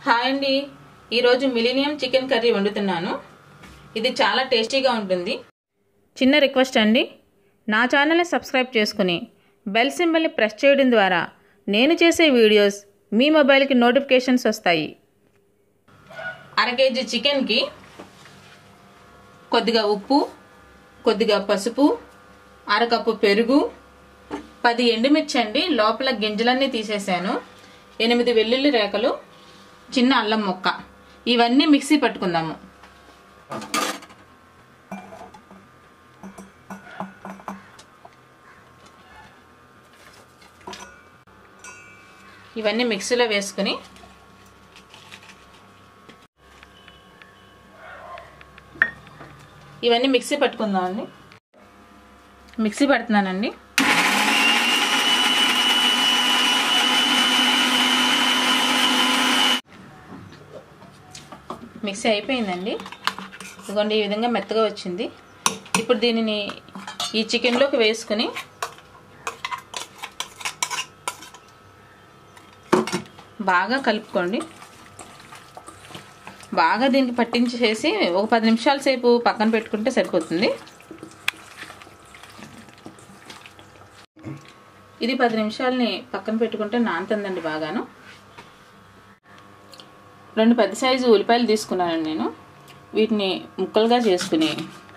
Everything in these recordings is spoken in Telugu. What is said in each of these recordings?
హాయ్ అండి ఈరోజు మిలీనియం చికెన్ కర్రీ వండుతున్నాను ఇది చాలా టేస్టీగా ఉంటుంది చిన్న రిక్వెస్ట్ అండి నా ఛానల్ని సబ్స్క్రైబ్ చేసుకుని బెల్ సింబల్ని ప్రెస్ చేయడం ద్వారా నేను చేసే వీడియోస్ మీ మొబైల్కి నోటిఫికేషన్స్ వస్తాయి అర కేజీ చికెన్కి కొద్దిగా ఉప్పు కొద్దిగా పసుపు అరకప్పు పెరుగు పది ఎండుమిర్చి అండి లోపల గింజలన్నీ తీసేసాను ఎనిమిది వెల్లుల్లి రేకలు చిన్న అల్లం ముక్క ఇవన్నీ మిక్సీ పట్టుకుందాము ఇవన్నీ మిక్సీలో వేసుకుని ఇవన్నీ మిక్సీ పట్టుకుందామండి మిక్సీ పడుతున్నానండి మిక్సీ అయిపోయిందండి ఇదిగోండి ఈ విధంగా మెత్తగా వచ్చింది ఇప్పుడు దీనిని ఈ చికెన్లోకి వేసుకుని బాగా కలుపుకోండి బాగా దీనికి పట్టించేసి ఒక పది నిమిషాల సేపు పక్కన పెట్టుకుంటే సరిపోతుంది ఇది పది నిమిషాలని పక్కన పెట్టుకుంటే నానుతుందండి బాగాను రెండు పెద్ద సైజు ఉల్లిపాయలు తీసుకున్నానండి నేను వీటిని ముక్కలుగా చేసుకుని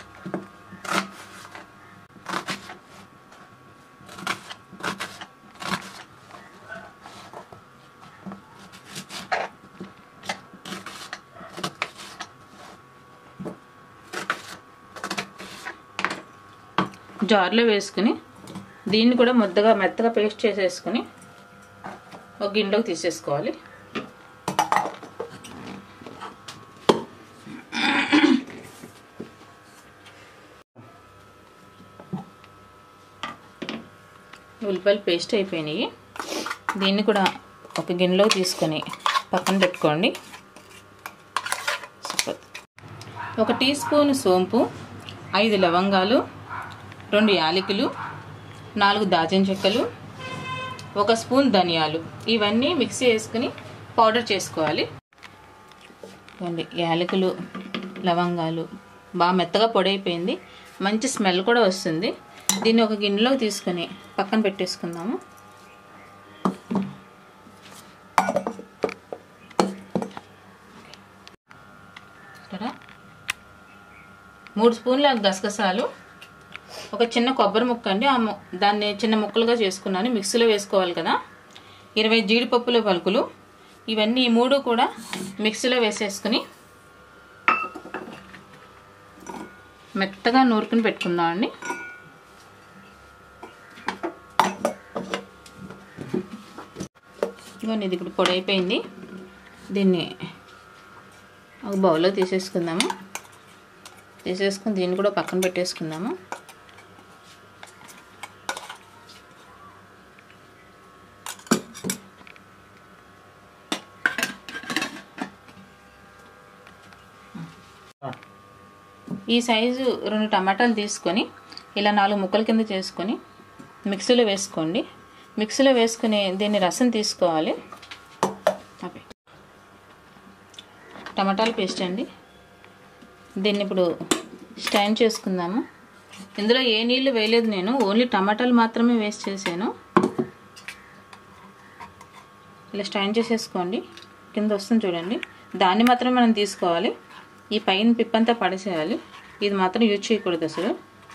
జార్లో వేసుకుని దీన్ని కూడా ముద్దగా మెత్తగా పేస్ట్ చేసేసుకుని ఒక గిన్నెలోకి తీసేసుకోవాలి ఉల్లిపాయలు పేస్ట్ అయిపోయినాయి దీన్ని కూడా ఒక గిన్నెలో తీసుకొని పక్కన పెట్టుకోండి ఒక టీ స్పూన్ సోంపు ఐదు లవంగాలు రెండు యాలకులు నాలుగు దాచిన చెక్కలు ఒక స్పూన్ ధనియాలు ఇవన్నీ మిక్సీ వేసుకుని పౌడర్ చేసుకోవాలి ఇవ్వండి యాలకులు లవంగాలు బాగా మెత్తగా పొడైపోయింది మంచి స్మెల్ కూడా వస్తుంది దీన్ని ఒక గిన్నెలో తీసుకొని పక్కన పెట్టేసుకుందాము ఇక్కడ మూడు స్పూన్ల గసగసాలు ఒక చిన్న కొబ్బరి ముక్క అండి ఆ దాన్ని చిన్న ముక్కలుగా చేసుకున్నాను మిక్సీలో వేసుకోవాలి కదా ఇరవై జీడిపప్పుల పలుకులు ఇవన్నీ ఈ మూడు కూడా మిక్సీలో వేసేసుకుని మెత్తగా నూరుకుని పెట్టుకుందాం అండి ఇవన్నీ ఇది ఇప్పుడు పొడి అయిపోయింది దీన్ని ఒక బౌల్లో తీసేసుకుందాము తీసేసుకుని దీన్ని కూడా పక్కన పెట్టేసుకుందాము ఈ సైజు రెండు టమాటాలు తీసుకొని ఇలా నాలుగు ముక్కల కింద చేసుకొని మిక్సీలో వేసుకోండి మిక్సీలో వేసుకుని దీన్ని రసం తీసుకోవాలి అవి టమాటాల పేస్ట్ అండి దీన్ని ఇప్పుడు స్టైన్ చేసుకుందాము ఇందులో ఏ నీళ్ళు వేయలేదు నేను ఓన్లీ టమాటాలు మాత్రమే వేస్ట్ చేశాను ఇలా స్టైన్ చేసేసుకోండి కింద వస్తుంది చూడండి దాన్ని మాత్రమే మనం తీసుకోవాలి ఈ పైన పిప్పంతా పడేసేయాలి ఇది మాత్రం యూజ్ చేయకూడదు అసలు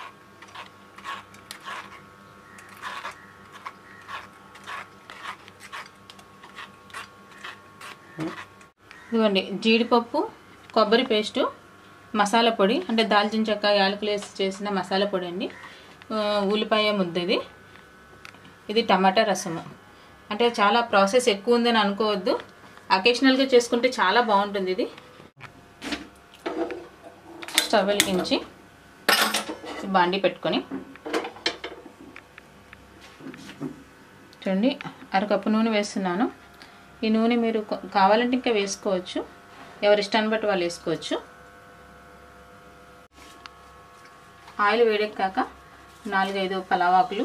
ఇదిగోండి జీడిపప్పు కొబ్బరి పేస్టు మసాలా పొడి అంటే దాల్చిన చెక్క యాలకులు వేసి చేసిన మసాలా పొడి అండి ఉల్లిపాయ ముద్ద ఇది ఇది టమాటా రసము అంటే చాలా ప్రాసెస్ ఎక్కువ ఉందని అనుకోవద్దు అకేషనల్గా చేసుకుంటే చాలా బాగుంటుంది ఇది స్టవ్ వెలిగించి బాండి పెట్టుకొని చూడండి అరకప్పు నూనె వేస్తున్నాను ఈ నూనె మీరు కావాలంటే ఇంకా వేసుకోవచ్చు ఎవరి ఇష్టాన్ని బట్టి వాళ్ళు వేసుకోవచ్చు ఆయిల్ వేడెక్కాక నాలుగైదు పలావాకులు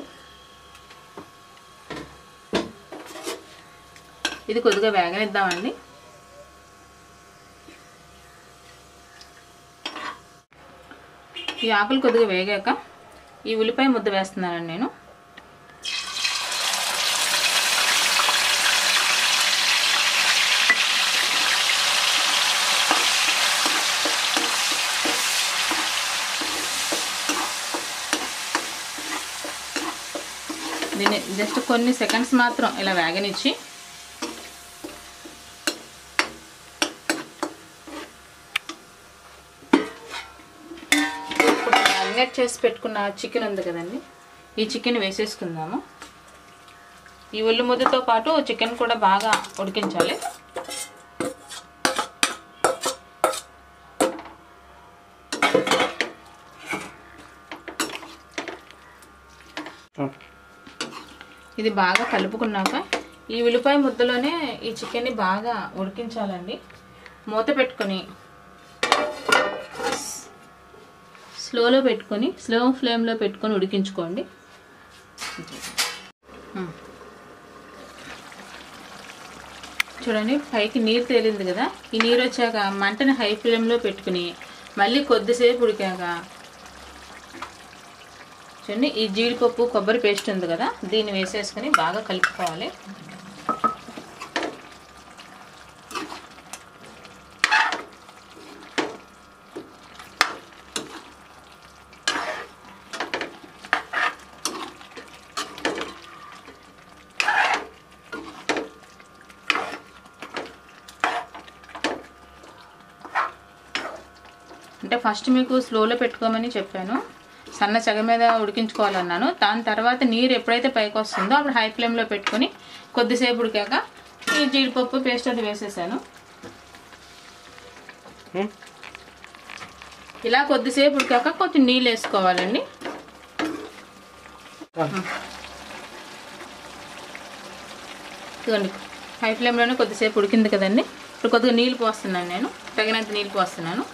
ఇది కొద్దిగా వేగనిద్దామండి ఈ ఆకులు కొద్దిగా వేగాక ఈ ఉల్లిపాయ ముద్ద వేస్తున్నానండి నేను దీన్ని జస్ట్ కొన్ని సెకండ్స్ మాత్రం ఇలా వేగనిచ్చి ఇప్పుడు మ్యారినేట్ చేసి పెట్టుకున్న చికెన్ ఉంది కదండి ఈ చికెన్ వేసేసుకుందాము ఈ ఉల్లి ముద్దతో పాటు చికెన్ కూడా బాగా ఉడికించాలి ఇది బాగా కలుపుకున్నాక ఈ ఉల్లిపాయ ముద్దలోనే ఈ చికెన్ని బాగా ఉడికించాలండి మూత పెట్టుకొని స్లోలో పెట్టుకొని స్లో ఫ్లేమ్లో పెట్టుకొని ఉడికించుకోండి ఉమ్. చూడండి పైకి నీరు తేలింది కదా ఈ నీరు వచ్చాక మంటని హై ఫ్లేమ్లో పెట్టుకుని మళ్ళీ కొద్దిసేపు ఉడికాక చూడండి ఈ జీడిపప్పు కొబ్బరి పేస్ట్ ఉంది కదా దీన్ని వేసేసుకొని బాగా కలుపుకోవాలి అంటే ఫస్ట్ మీకు స్లోలో పెట్టుకోమని చెప్పాను సన్న చెగ మీద ఉడికించుకోవాలన్నాను దాని తర్వాత నీరు ఎప్పుడైతే పైకి వస్తుందో అప్పుడు హై ఫ్లేమ్లో పెట్టుకొని కొద్దిసేపు ఉడికాక ఈ జీడిపప్పు పేస్ట్ అది వేసేసాను ఇలా కొద్దిసేపు ఉడికాక కొంచెం నీళ్ళు వేసుకోవాలండి ఇదిగోండి హై ఫ్లేమ్లోనే కొద్దిసేపు ఉడికింది కదండి ఇప్పుడు కొద్దిగా నీళ్ళు పోస్తున్నాను నేను తగినంత నీళ్ళు పోస్తున్నాను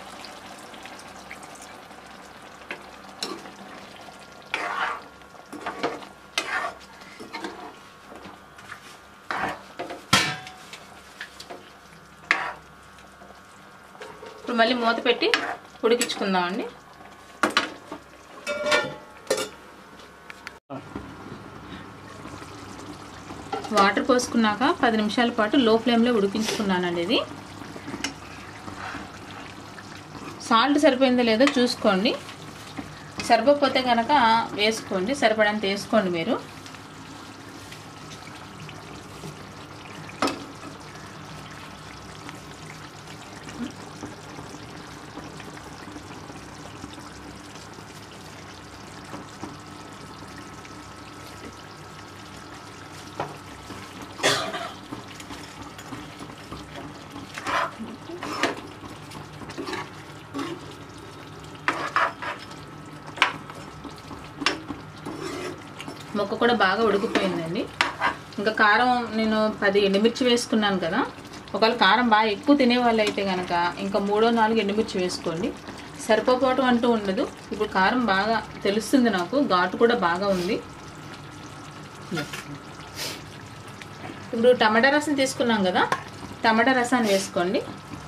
ఇప్పుడు మళ్ళీ మూత పెట్టి ఉడికించుకుందామండి వాటర్ పోసుకున్నాక పది నిమిషాల పాటు లో ఫ్లేమ్లో ఉడికించుకున్నానండి ఇది సాల్ట్ సరిపోయిందో లేదో చూసుకోండి సరిపోతే కనుక వేసుకోండి సరిపడంత వేసుకోండి మీరు మొక్క కూడా బాగా ఉడికిపోయిందండి ఇంకా కారం నేను పది ఎండుమిర్చి వేసుకున్నాను కదా ఒకవేళ కారం బాగా ఎక్కువ తినే వాళ్ళు అయితే కనుక ఇంకా మూడో నాలుగు ఎండుమిర్చి వేసుకోండి సరిపోవటం అంటూ ఉండదు ఇప్పుడు కారం బాగా తెలుస్తుంది నాకు ఘాటు కూడా బాగా ఉంది ఇప్పుడు టమాటా రసం తీసుకున్నాం కదా టమాటా రసాన్ని వేసుకోండి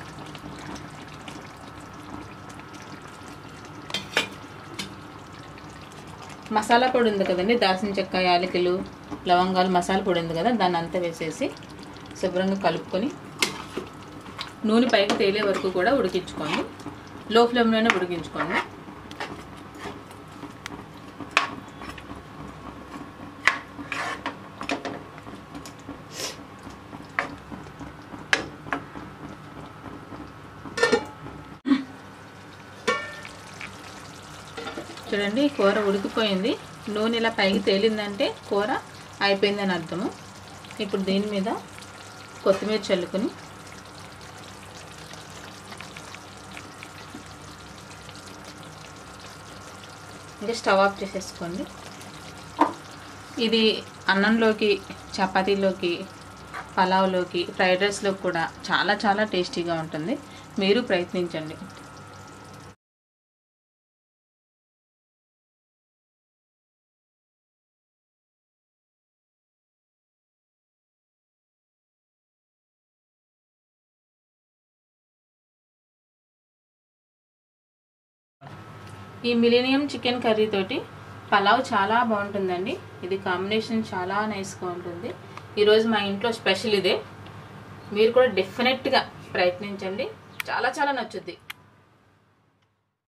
మసాలా పొడి ఉంది కదండి దాల్చిన చెక్క యాలకులు లవంగాలు మసాలా పొడి ఉంది కదా దాన్ని అంతా వేసేసి శుభ్రంగా కలుపుకొని నూనె పైకి తేలే వరకు కూడా ఉడికించుకోండి లో ఫ్లేమ్లోనే ఉడికించుకోండి చూడండి కూర ఉడికిపోయింది నూనె ఇలా పైకి తేలిందంటే కూర అయిపోయిందని అర్థము ఇప్పుడు దీని మీద కొత్తిమీర చల్లుకొని ఇంకా స్టవ్ ఆఫ్ చేసేసుకోండి ఇది అన్నంలోకి చపాతీలోకి పలావ్లోకి ఫ్రైడ్ రైస్లోకి కూడా చాలా చాలా టేస్టీగా ఉంటుంది మీరు ప్రయత్నించండి ఈ మిలీనియం చికెన్ కర్రీ తోటి పలావ్ చాలా బాగుంటుందండి ఇది కాంబినేషన్ చాలా నైస్గా ఉంటుంది ఈరోజు మా ఇంట్లో స్పెషల్ ఇదే మీరు కూడా డెఫినెట్గా ప్రయత్నించండి చాలా చాలా నచ్చుద్ది